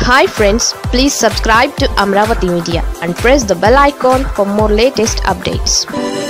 hi friends please subscribe to Amaravati media and press the bell icon for more latest updates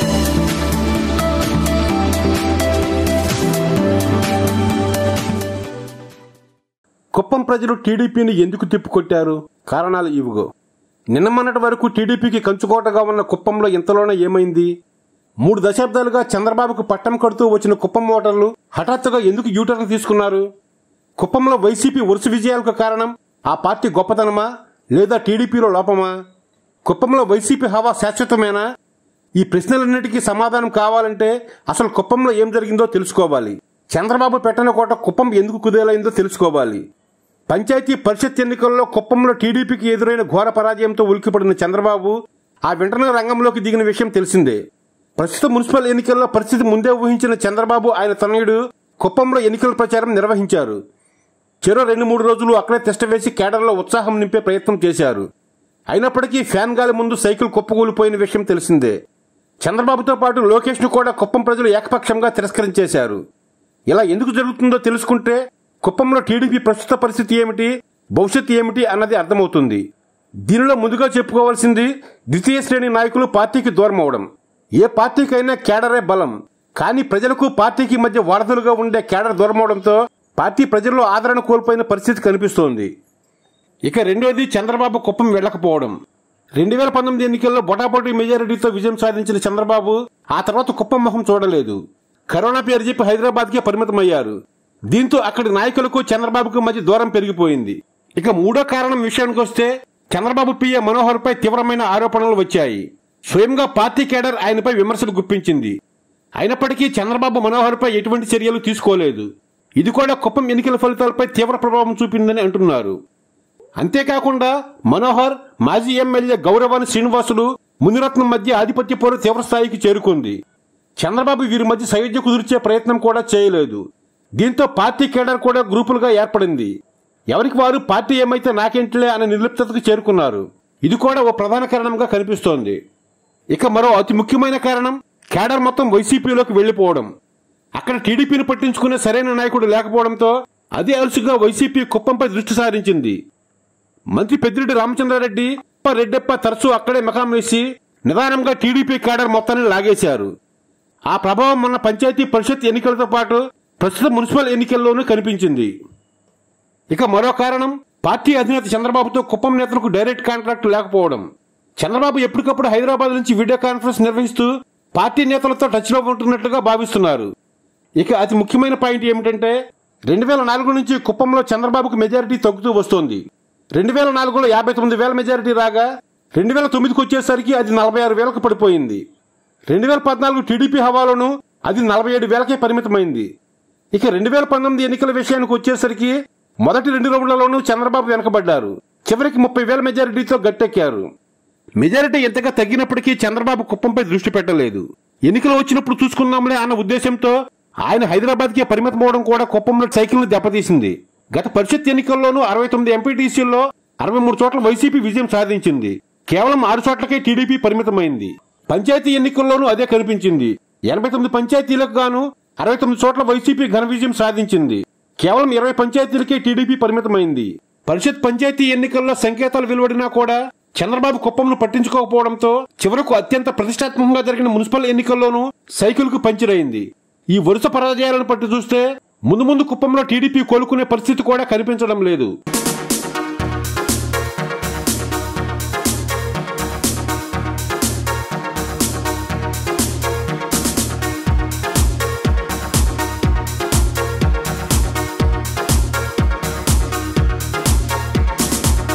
Kuppam ప్రజలు టీడీపీని ఎందుకు తిప్పుకొట్టారు కారణాలు ఇవిగో నిన్న మొన్నటి వరకు టీడీపీకి కంచుకోటగా ఉన్న కుప్పంలో ఇంతలోనే ఏమైంది మూడు దశాబ్దాలుగా చంద్రబాబుకు పట్టం కడుతూ వచ్చిన కుప్పం ఓటర్లు హఠాత్తుగా ఎందుకు యూటర్న్ తీసుకున్నారు కుప్పంలో వైసీపీ వరుస విజయాలకు కారణం ఆ పార్టీ గొప్పతనమా లేదా టీడీపీలో లోపమా కుప్పంలో వైసీపీ హవా శాశ్వతమేనా ఈ ప్రశ్నలన్నిటికీ సమాధానం కావాలంటే అసలు కుప్పంలో ఏం జరిగిందో తెలుసుకోవాలి చంద్రబాబు పెట్టన కోట కుప్పం ఎందుకు కుదేలైందో తెలుసుకోవాలి పంచాయతీ పరిషత్ ఎన్నికల్లో కుప్పంలో టీడీపీకి ఎదురైన ఘోర పరాజయంతో ఉలికిపడిన చంద్రబాబు ఆ వెంటనే రంగంలోకి దిగిన విషయం తెలిసిందే ప్రస్తుత మున్సిపల్ ఎన్నికల్లో పరిస్థితి ముందే ఊహించిన చంద్రబాబు ఆయన తనయుడు కుప్పంలో ఎన్నికల ప్రచారం నిర్వహించారు చెరో రెండు మూడు రోజులు అక్కడే టెస్ట్ వేసి కేడర్లో ఉత్సాహం నింపే ప్రయత్నం చేశారు అయినప్పటికీ ఫ్యాన్ గాలి ముందు సైకిల్ కుప్పకూలిపోయిన విషయం తెలిసిందే చంద్రబాబుతో పాటు లోకేష్ ను కూడా కుప్పం ప్రజలు ఏకపక్షంగా తిరస్కరించేశారు ఇలా ఎందుకు జరుగుతుందో తెలుసుకుంటే కుప్పంలో టీడీపీ ప్రస్తుత పరిస్థితి ఏమిటి భవిష్యత్తు ఏమిటి అన్నది అర్థమవుతుంది దీనిలో ముందుగా చెప్పుకోవాల్సింది ద్వితీయ శ్రేణి నాయకులు పార్టీకి దూరం అవడం ఏ పార్టీకైనా కేడరే బలం కానీ ప్రజలకు పార్టీకి మధ్య వారధులుగా ఉండే కేడర్ దూరం అవడంతో పార్టీ ప్రజల్లో ఆదరణ కోల్పోయిన పరిస్థితి కనిపిస్తోంది ఇక రెండోది చంద్రబాబు కుప్పం వెళ్లకపోవడం రెండు వేల పంతొమ్మిది ఎన్నికల్లో బొటాబొటి మెజారిటీతో విజయం సాధించిన చంద్రబాబు ఆ తర్వాత కుప్పం మొహం చూడలేదు కరోనా పేరు చెప్పి హైదరాబాద్కే పరిమితమయ్యారు దీంతో అక్కడి నాయకులకు చంద్రబాబుకు మధ్య దూరం పెరిగిపోయింది ఇక మూడో కారణం విషయానికి వస్తే చంద్రబాబు పిఏ మనోహర్ పై తీవ్రమైన ఆరోపణలు వచ్చాయి స్వయంగా పార్టీ కేడర్ ఆయనపై విమర్శలు గుప్పించింది అయినప్పటికీ చంద్రబాబు మనోహర్ పై ఎటువంటి చర్యలు తీసుకోలేదు ఇది కూడా కుప్పం ఎన్నికల ఫలితాలపై తీవ్ర ప్రభావం చూపిందని అంటున్నారు అంతేకాకుండా మనోహర్ మాజీ ఎమ్మెల్యే గౌరవాని శ్రీనివాసులు మునిరత్నం మధ్య ఆధిపత్య పోరు తీవ్ర స్థాయికి చేరుకుంది చంద్రబాబు వీరి మధ్య సయోధ్య కుదిర్చే ప్రయత్నం కూడా చేయలేదు దీంతో పార్టీ కేడర్ కూడా గ్రూపులుగా ఏర్పడింది ఎవరికి వారు పార్టీ ఏమైతే నాకేంటిలే అనే నిర్లిప్తతకు చేరుకున్నారు ఇది కూడా ఓ ప్రధాన కారణంగా కనిపిస్తోంది ఇక మరో అతి ముఖ్యమైన కారణం కేడర్ మొత్తం వైసీపీలోకి వెళ్లిపోవడం అక్కడ టీడీపీని పట్టించుకునే సరైన నాయకుడు లేకపోవడంతో అదే అలసుగా వైసీపీ కుప్పంపై దృష్టి సారించింది మంత్రి పెద్దిరెడ్డి రామచంద్రారెడ్డి అప్ప రెడ్డప్ప తరచూ అక్కడే మకాం వేసి నిదానంగా టీడీపీ కేడర్ మొత్తాన్ని లాగేశారు ఆ ప్రభావం మొన్న పంచాయతీ పరిషత్ ఎన్నికలతో పాటు ప్రస్తుత మున్సిపల్ ఎన్నికల్లోనూ కనిపించింది ఇక మరో కారణం పార్టీ అధినేత చంద్రబాబుతో కుప్పం నేతలకు డైరెక్ట్ కాంట్రాక్ట్ లేకపోవడం చంద్రబాబు ఎప్పటికప్పుడు హైదరాబాద్ నుంచి వీడియో కాన్ఫరెన్స్ నిర్వహిస్తూ పార్టీ నేతలతో టచ్లో ఉంటున్నట్లుగా భావిస్తున్నారు ఇక అతి ముఖ్యమైన పాయింట్ ఏమిటంటే రెండు వేల నాలుగు నుంచి కుప్పంలో చంద్రబాబుకు మెజారిటీ తగ్గుతూ వస్తోంది రెండు వేల నాలుగులో యాభై తొమ్మిది వేల మెజారిటీ రాగా రెండు వేల తొమ్మిదికి వచ్చేసరికి అది నలభై ఆరు వేలకు పడిపోయింది రెండు వేల పద్నాలుగు టీడీపీ హవాలోను అది నలభై ఏడు వేలకే పరిమితమైంది ఇక రెండు వేల పంతొమ్మిది ఎన్నికల విషయానికి వచ్చేసరికి మొదటి రెండు రౌండ్లలోనూ చంద్రబాబు వెనకబడ్డారు చివరికి ముప్పై వేల మెజారిటీతో గట్టెక్కారు మెజారిటీ ఎంతగా తగ్గినప్పటికీ చంద్రబాబు కుప్పంపై దృష్టి పెట్టలేదు ఎన్నికలు వచ్చినప్పుడు చూసుకుందాంలే అన్న ఉద్దేశంతో ఆయన హైదరాబాద్కే పరిమితమవడం కూడా కుప్పంలో సైకిల్ను దెబ్బతీసింది గత పరిషత్ ఎన్నికల్లోనూ అరవై తొమ్మిది ఎంపీటీసీల్లో అరవై మూడు చోట్ల వైసీపీ విజయం సాధించింది కేవలం ఆరు చోట్లకే టీడీపీ పరిమితమైంది పంచాయతీ ఎన్నికల్లోనూ అదే కనిపించింది ఎనభై తొమ్మిది పంచాయతీలకు గాను అరవై తొమ్మిది చోట్ల వైసీపీ ఘన విజయం సాధించింది కేవలం ఇరవై పంచాయతీలకే టీడీపీ పరిమితమైంది పరిషత్ పంచాయతీ ఎన్నికల్లో సంకేతాలు వెలువడినా కూడా చంద్రబాబు కుప్పంను పట్టించుకోకపోవడంతో చివరకు అత్యంత ప్రతిష్టాత్మకంగా జరిగిన మున్సిపల్ ఎన్నికల్లోనూ సైకిల్ కు పంచిరైంది ఈ వరుస పరాజయాలను పట్టి చూస్తే ముందు ముందు కుప్పంలో టీడీపీ కోలుకునే పరిస్థితి కూడా కనిపించడం లేదు